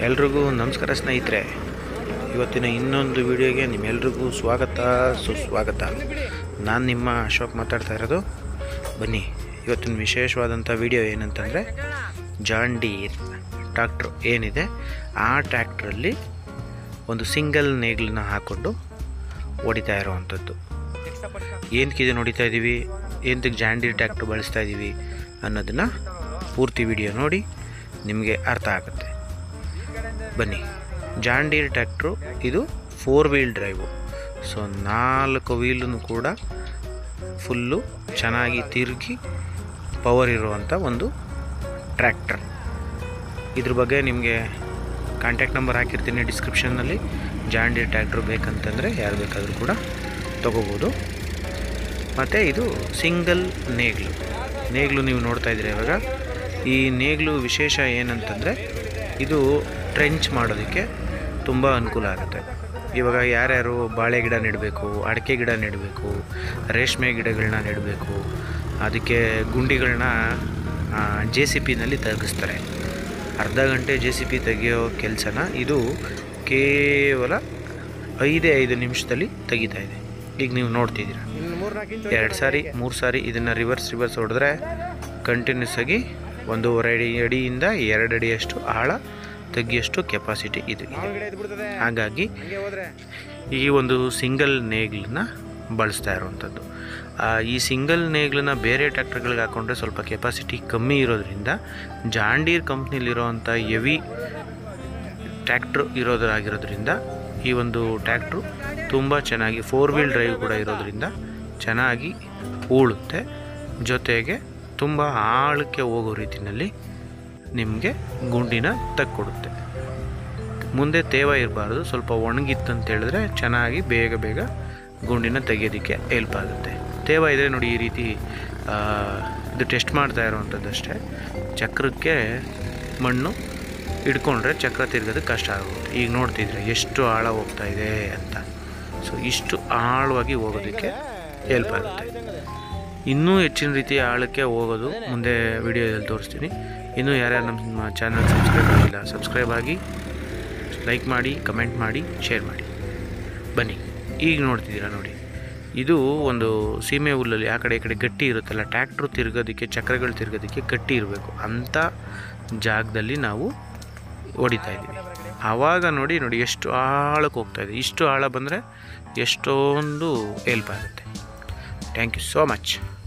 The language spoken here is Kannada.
ಎಲ್ರಿಗೂ ನಮಸ್ಕಾರ ಸ್ನೇಹಿತರೆ ಇವತ್ತಿನ ಇನ್ನೊಂದು ವಿಡಿಯೋಗೆ ನಿಮ್ಮೆಲ್ರಿಗೂ ಸ್ವಾಗತ ಸುಸ್ವಾಗತ ನಾನು ನಿಮ್ಮ ಅಶೋಕ್ ಮಾತಾಡ್ತಾ ಇರೋದು ಬನ್ನಿ ಇವತ್ತಿನ ವಿಶೇಷವಾದಂಥ ವಿಡಿಯೋ ಏನಂತಂದರೆ ಜಾನ್ ಡೀರ್ ಟ್ರಾಕ್ಟ್ರು ಏನಿದೆ ಆ ಟ್ರ್ಯಾಕ್ಟ್ರಲ್ಲಿ ಒಂದು ಸಿಂಗಲ್ ನೇಗ್ಲನ್ನ ಹಾಕ್ಕೊಂಡು ಹೊಡಿತಾ ಇರೋವಂಥದ್ದು ಏನಕ್ಕೆ ಇದನ್ನು ಹೊಡಿತಾ ಇದ್ದೀವಿ ಏನಕ್ಕೆ ಜಾಂಡೀರ್ ಟ್ರ್ಯಾಕ್ಟ್ರ್ ಬಳಸ್ತಾ ಇದ್ದೀವಿ ಅನ್ನೋದನ್ನು ಪೂರ್ತಿ ವಿಡಿಯೋ ನೋಡಿ ನಿಮಗೆ ಅರ್ಥ ಆಗುತ್ತೆ ಬನ್ನಿ ಜಾಂಡೀರ್ ಟ್ರ್ಯಾಕ್ಟ್ರು ಇದು ಫೋರ್ ವೀಲ್ ಡ್ರೈವು ಸೊ ನಾಲ್ಕು ವೀಲನ್ನು ಕೂಡ ಫುಲ್ಲು ಚೆನ್ನಾಗಿ ತಿರುಗಿ ಪವರ್ ಇರುವಂಥ ಒಂದು ಟ್ರ್ಯಾಕ್ಟರ್ ಇದ್ರ ಬಗ್ಗೆ ನಿಮಗೆ ಕಾಂಟ್ಯಾಕ್ಟ್ ನಂಬರ್ ಹಾಕಿರ್ತೀನಿ ಡಿಸ್ಕ್ರಿಪ್ಷನ್ನಲ್ಲಿ ಜಾಂಡೀರ್ ಟ್ರ್ಯಾಕ್ಟ್ರು ಬೇಕಂತಂದರೆ ಯಾರು ಬೇಕಾದರೂ ಕೂಡ ತೊಗೋಬೋದು ಮತ್ತು ಇದು ಸಿಂಗಲ್ ನೇಗ್ಲು ನೇಗ್ಲು ನೀವು ನೋಡ್ತಾ ಇದ್ದೀರಿ ಇವಾಗ ಈ ನೇಗ್ಲು ವಿಶೇಷ ಏನಂತಂದರೆ ಇದು ಟ್ರೆಂಚ್ ಮಾಡೋದಕ್ಕೆ ತುಂಬ ಅನುಕೂಲ ಆಗುತ್ತೆ ಇವಾಗ ಯಾರ್ಯಾರು ಬಾಳೆ ಗಿಡ ನೆಡಬೇಕು ಅಡಿಕೆ ಗಿಡ ನೆಡಬೇಕು ರೇಷ್ಮೆ ಗಿಡಗಳನ್ನ ನೆಡಬೇಕು ಅದಕ್ಕೆ ಗುಂಡಿಗಳನ್ನ ಜೆ ಸಿ ಪಿನಲ್ಲಿ ತೆಗೆಸ್ತಾರೆ ಅರ್ಧ ಗಂಟೆ ಜೆ ಸಿ ಪಿ ತೆಗೆಯೋ ಕೆಲಸನ ಇದು ಕೇವಲ ಐದೇ ಐದು ನಿಮಿಷದಲ್ಲಿ ತೆಗಿತಾ ಇದೆ ಈಗ ನೀವು ನೋಡ್ತಿದ್ದೀರ ಎರಡು ಸಾರಿ ಮೂರು ಸಾರಿ ಇದನ್ನು ರಿವರ್ಸ್ ರಿವರ್ಸ್ ಹೊಡೆದ್ರೆ ಕಂಟಿನ್ಯೂಸ್ ಆಗಿ ಒಂದೂವರೆ ಅಡಿ ಅಡಿಯಿಂದ ಎರಡು ಅಡಿಯಷ್ಟು ಆಳ ತೆಗಿಯೋಷ್ಟು ಕೆಪಾಸಿಟಿ ಇದು ಇದೆ. ಹಾಗಾಗಿ ಈ ಒಂದು ಸಿಂಗಲ್ ನೇಗ್ಲನ್ನ ಬಳಸ್ತಾ ಇರುವಂಥದ್ದು ಆ, ಈ ಸಿಂಗಲ್ ನೇಗ್ಲನ್ನ ಬೇರೆ ಟ್ರ್ಯಾಕ್ಟರ್ಗಳಿಗೆ ಹಾಕೊಂಡ್ರೆ ಸ್ವಲ್ಪ ಕೆಪಾಸಿಟಿ ಕಮ್ಮಿ ಇರೋದ್ರಿಂದ ಜಾಂಡೀರ್ ಕಂಪ್ನಿಲಿರೋವಂಥ ಎವಿ ಟ್ರ್ಯಾಕ್ಟ್ರು ಇರೋದಾಗಿರೋದ್ರಿಂದ ಈ ಒಂದು ಟ್ರ್ಯಾಕ್ಟ್ರು ತುಂಬ ಚೆನ್ನಾಗಿ ಫೋರ್ ವೀಲ್ ಡ್ರೈವ್ ಕೂಡ ಇರೋದ್ರಿಂದ ಚೆನ್ನಾಗಿ ಹೂಳುತ್ತೆ ಜೊತೆಗೆ ತುಂಬ ಆಳಕ್ಕೆ ಹೋಗೋ ರೀತಿಯಲ್ಲಿ ನಿಮಗೆ ಗುಂಡಿನ ತಕ್ಕೊಡುತ್ತೆ ಮುಂದೆ ತೇವ ಇರಬಾರ್ದು ಸ್ವಲ್ಪ ಒಣಗಿತ್ತಂತ ಹೇಳಿದ್ರೆ ಚೆನ್ನಾಗಿ ಬೇಗ ಬೇಗ ಗುಂಡಿನ ತೆಗೆಯೋದಕ್ಕೆ ಹೆಲ್ಪ್ ಆಗುತ್ತೆ ತೇವ ಇದೆ ನೋಡಿ ಈ ರೀತಿ ಆ, ಇದು ಟೆಸ್ಟ್ ಮಾಡ್ತಾ ಇರೋವಂಥದ್ದು ಅಷ್ಟೇ ಚಕ್ರಕ್ಕೆ ಮಣ್ಣು ಹಿಡ್ಕೊಂಡ್ರೆ ಚಕ್ರ ತಿರ್ಗೋದಕ್ಕೆ ಕಷ್ಟ ಆಗುತ್ತೆ ಈಗ ನೋಡ್ತಿದ್ರೆ ಎಷ್ಟು ಆಳ ಹೋಗ್ತಾ ಇದೆ ಅಂತ ಸೊ ಇಷ್ಟು ಆಳವಾಗಿ ಹೋಗೋದಕ್ಕೆ ಹೆಲ್ಪ್ ಆಗುತ್ತೆ ಇನ್ನೂ ಹೆಚ್ಚಿನ ರೀತಿಯ ಆಳಕ್ಕೆ ಹೋಗೋದು ಮುಂದೆ ವಿಡಿಯೋದಲ್ಲಿ ತೋರಿಸ್ತೀನಿ ಇನ್ನೂ ಯಾರ್ಯಾರು ನಮ್ಮ ಚಾನಲ್ ಸಬ್ಸ್ಕ್ರೈಬ್ ಆಗಿಲ್ಲ ಸಬ್ಸ್ಕ್ರೈಬ್ ಆಗಿ ಲೈಕ್ ಮಾಡಿ ಕಮೆಂಟ್ ಮಾಡಿ ಶೇರ್ ಮಾಡಿ ಬನ್ನಿ ಈಗ ನೋಡ್ತಿದ್ದೀರಾ ನೋಡಿ ಇದು ಒಂದು ಸೀಮೆ ಹುಲ್ಲಲ್ಲಿ ಆ ಕಡೆ ಈ ಕಡೆ ಗಟ್ಟಿ ಇರುತ್ತಲ್ಲ ಟ್ಯಾಕ್ಟ್ರು ತಿರ್ಗೋದಕ್ಕೆ ಚಕ್ರಗಳು ತಿರ್ಗೋದಕ್ಕೆ ಗಟ್ಟಿ ಇರಬೇಕು ಅಂಥ ಜಾಗದಲ್ಲಿ ನಾವು ಹೊಡಿತಾ ಇದ್ದೀವಿ ಆವಾಗ ನೋಡಿ ನೋಡಿ ಎಷ್ಟು ಆಳಕ್ಕೆ ಹೋಗ್ತಾ ಇದೆ ಇಷ್ಟು ಆಳ ಬಂದರೆ ಎಷ್ಟೊಂದು ಹೆಲ್ಪ್ ಆಗುತ್ತೆ ಥ್ಯಾಂಕ್ ಯು ಸೋ ಮಚ್